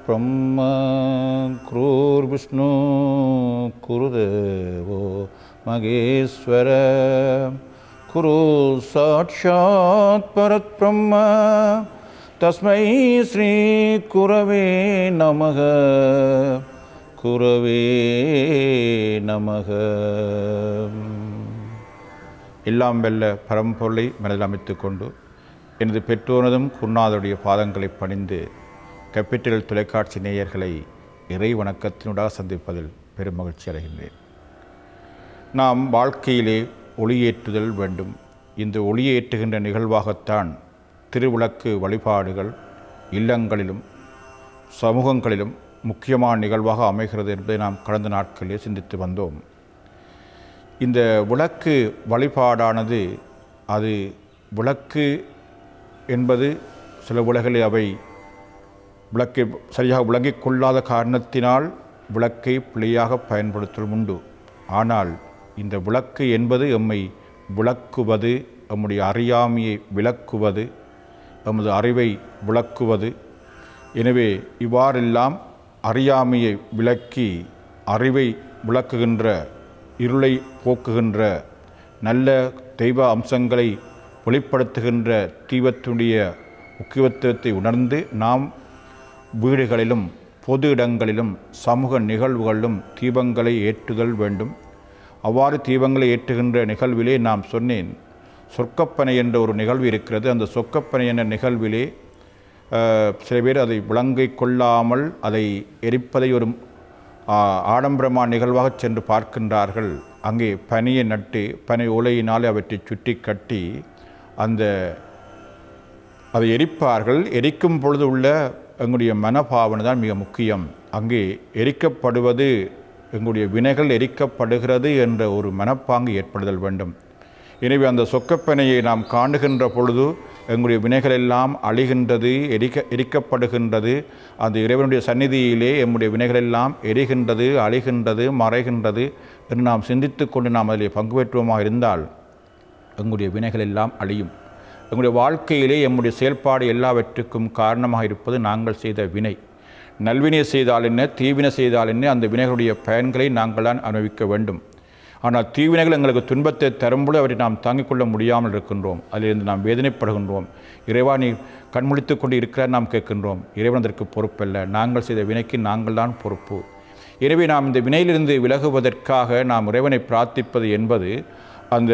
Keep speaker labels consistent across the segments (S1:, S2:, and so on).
S1: परब्रह्म क्रूर्विष्णु कुरुदेवो मगेश्वर कुरु साक्षात् परब्रह्म तस्मै श्रीकुरवे नमः குரவே நமக எல்லாம் வெல்ல பரம்பொருளை மனதில் அமைத்துக் கொண்டு எனது பெற்றோனதும் குருநாதருடைய பாதங்களை பணிந்து கேபிட்டல் தொலைக்காட்சி நேயர்களை இறை வணக்கத்தினூடாக சந்திப்பதில் பெரும் மகிழ்ச்சி அடைகின்றேன் நாம் வாழ்க்கையிலே ஒளியேற்றுதல் வேண்டும் இந்த ஒளியேற்றுகின்ற நிகழ்வாகத்தான் திருவிளக்கு வழிபாடுகள் இல்லங்களிலும் சமூகங்களிலும் முக்கியமான நிகழ்வாக அமைகிறது என்பதை நாம் கடந்த நாட்களிலே சிந்தித்து வந்தோம் இந்த விளக்கு வழிபாடானது அது விளக்கு என்பது சில உலகிலே அவை விளக்கை சரியாக விளங்கிக் கொள்ளாத காரணத்தினால் விளக்கை பிழையாக பயன்படுத்துவதும் உண்டு ஆனால் இந்த விளக்கு என்பது எம்மை விளக்குவது எம்முடைய அறியாமையை விளக்குவது எமது அறிவை விளக்குவது எனவே இவ்வாறெல்லாம் அறியாமையை விளக்கி அறிவை விளக்குகின்ற இருளை போக்குகின்ற நல்ல தெய்வ அம்சங்களை வெளிப்படுத்துகின்ற தீபத்தினுடைய முக்கியத்துவத்தை உணர்ந்து நாம் வீடுகளிலும் பொது இடங்களிலும் சமூக நிகழ்வுகளிலும் தீபங்களை ஏற்றுதல் வேண்டும் அவ்வாறு தீபங்களை ஏற்றுகின்ற நிகழ்விலே நாம் சொன்னேன் சொர்க்கப்பனை என்ற ஒரு நிகழ்வு இருக்கிறது அந்த சொக்கப்பனை என்ற நிகழ்விலே அஹ், சில பேர் அதை விளங்கிக் கொள்ளாமல் அதை எரிப்பதை ஒரு ஆ, ஆடம்பரமான நிகழ்வாக சென்று பார்க்கின்றார்கள் அங்கே பனியை நட்டு பனை ஓலையினால் அவற்றை சுற்றி கட்டி அந்த அதை எரிப்பார்கள் எரிக்கும் பொழுது உள்ள எங்களுடைய மனபாவனை தான் மிக முக்கியம் அங்கே எரிக்கப்படுவது எங்களுடைய வினைகள் எரிக்கப்படுகிறது என்ற ஒரு மனப்பாங்கு ஏற்படுதல் வேண்டும் எனவே அந்த சொக்கப்பனையை நாம் காணுகின்ற பொழுது எங்களுடைய வினைகள் எல்லாம் அழிகின்றது எரிக்க எரிக்கப்படுகின்றது அந்த இறைவனுடைய சந்நிதியிலே எம்முடைய வினைகள் எல்லாம் எரிகின்றது அழிகின்றது மறைகின்றது என்று நாம் சிந்தித்து கொண்டு நாம் அதில் பங்கு பெற்றுவோமாக இருந்தால் எங்களுடைய வினைகள் எல்லாம் அழியும் எங்களுடைய வாழ்க்கையிலே எம்முடைய செயல்பாடு எல்லாவற்றுக்கும் காரணமாக இருப்பது நாங்கள் செய்த வினை நல்வினை செய்தால் என்ன தீவினை செய்தால் என்ன அந்த வினைகளுடைய பயன்களை நாங்கள் தான் அனுபவிக்க வேண்டும் ஆனால் தீவினைகள் எங்களுக்கு துன்பத்தை தரும்போது அவற்றை நாம் தாங்கிக் கொள்ள முடியாமல் இருக்கின்றோம் அதிலிருந்து நாம் வேதனைப்படுகின்றோம் இறைவா நீ கண்முழித்து கொண்டு இருக்கிறார் நாம் கேட்கின்றோம் இறைவன் அதற்கு பொறுப்பல்ல நாங்கள் செய்த வினைக்கு நாங்கள் தான் பொறுப்பு எனவே நாம் இந்த வினையிலிருந்து விலகுவதற்காக நாம் இறைவனை பிரார்த்திப்பது என்பது அந்த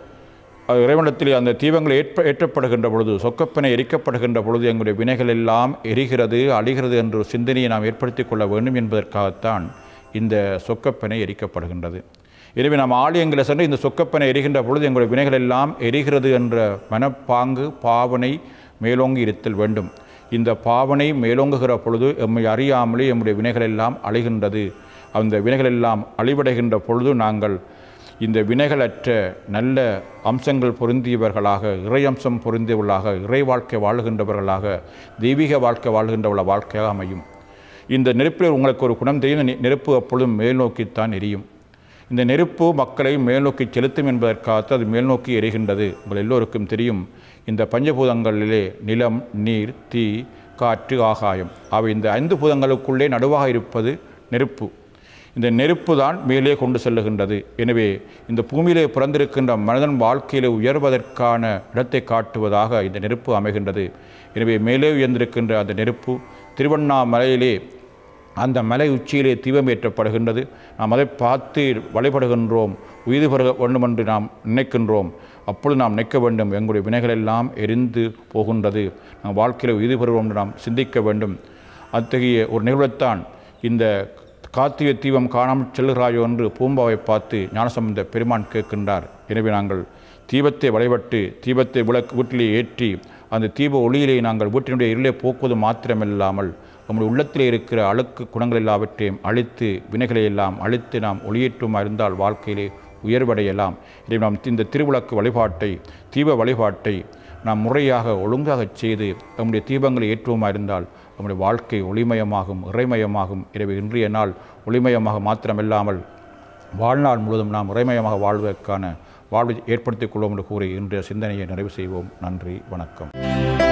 S1: அது இறைவனத்தில் அந்த தீபங்கள் ஏற்ப ஏற்றப்படுகின்ற பொழுது சொக்கப்பனை எரிக்கப்படுகின்ற பொழுது எங்களுடைய வினைகள் எல்லாம் எரிகிறது அழிகிறது என்ற ஒரு சிந்தனையை நாம் ஏற்படுத்தி கொள்ள வேண்டும் என்பதற்காகத்தான் இந்த சொக்கப்பனை எரிக்கப்படுகின்றது எனவே நாம் ஆலயங்களை சென்று இந்த சொக்கப்பனை எரிகின்ற பொழுது எங்களுடைய வினைகள் எல்லாம் எரிகிறது என்ற மனப்பாங்கு பாவனை மேலோங்கி இருத்தல் வேண்டும் இந்த பாவனை மேலோங்குகிற பொழுது எம்மை அறியாமலே எம்முடைய வினைகள் எல்லாம் அழிகின்றது அந்த வினைகள் எல்லாம் அழிவடைகின்ற பொழுது நாங்கள் இந்த வினைகளற்ற நல்ல அம்சங்கள் பொருந்தியவர்களாக இறை அம்சம் பொருந்தியவர்களாக இறை வாழ்க்கை வாழுகின்றவர்களாக தெய்வீக வாழ்க்கை வாழ்கின்றவர்கள வாழ்க்கையாக அமையும் இந்த நெருப்பில் உங்களுக்கு ஒரு குணம் தெரியும் இந்த நெ- நெருப்பு அப்பொழுதும் மேல் நோக்கித்தான் எரியும் இந்த நெருப்பு மக்களை மேல்நோக்கி செலுத்தும் என்பதற்காக அது மேல்நோக்கி எரிகின்றது உங்கள் எல்லோருக்கும் தெரியும் இந்த பஞ்சபூதங்களிலே நிலம் நீர் தீ காற்று ஆகாயம் அவை இந்த ஐந்து பூதங்களுக்குள்ளே நடுவாக இருப்பது நெருப்பு இந்த நெருப்பு தான் மேலே கொண்டு செல்லுகின்றது எனவே இந்த பூமியிலே பிறந்திருக்கின்ற மனிதன் வாழ்க்கையிலே உயர்வதற்கான இடத்தை காட்டுவதாக இந்த நெருப்பு அமைகின்றது எனவே மேலே உயர்ந்திருக்கின்ற அந்த நெருப்பு திருவண்ணாமலையிலே அந்த மலை உச்சியிலே தீபம் ஏற்றப்படுகின்றது நாம் அதை பார்த்து வழிபடுகின்றோம் உயிர் பெற வேண்டும் என்று நாம் நினைக்கின்றோம் அப்பொழுது நாம் நிற்க வேண்டும் எங்களுடைய வினைகள் எல்லாம் எரிந்து போகின்றது நாம் வாழ்க்கையில் உயிர் பெறுவோம் என்று நாம் சிந்திக்க வேண்டும் அத்தகைய ஒரு நிகழ்வைத்தான் இந்த கார்த்திகை தீபம் காணாமல் செல்கிறாயோ என்று பூம்பாவை பார்த்து ஞானசம்பந்த பெருமான் கேட்கின்றார் எனவே நாங்கள் தீபத்தை வழிபட்டு தீபத்தை விளக்கு வீட்டிலே ஏற்றி அந்த தீப ஒளியிலே நாங்கள் வீட்டினுடைய இருளை போக்குவது மாத்திரமில்லாமல் நம்முடைய உள்ளத்திலே இருக்கிற அழுக்கு குணங்கள் எல்லாவற்றையும் அழித்து வினைகளை எல்லாம் அழித்து நாம் ஒளியேற்றுமா இருந்தால் வாழ்க்கையிலே உயர்வடையலாம் இதை நாம் இந்த திருவிளக்கு வழிபாட்டை தீப வழிபாட்டை நாம் முறையாக ஒழுங்காகச் செய்து நம்முடைய தீபங்களை ஏற்றுவோமா இருந்தால் நம்முடைய வாழ்க்கை ஒளிமயமாகும் இறைமயமாகும் எனவே இன்றைய நாள் ஒளிமயமாக மாத்திரமில்லாமல் வாழ்நாள் முழுவதும் நாம் இறைமயமாக வாழ்வதற்கான வாழ்வை ஏற்படுத்திக் கொள்வோம் என்று கூறி இன்றைய சிந்தனையை நிறைவு செய்வோம் நன்றி வணக்கம்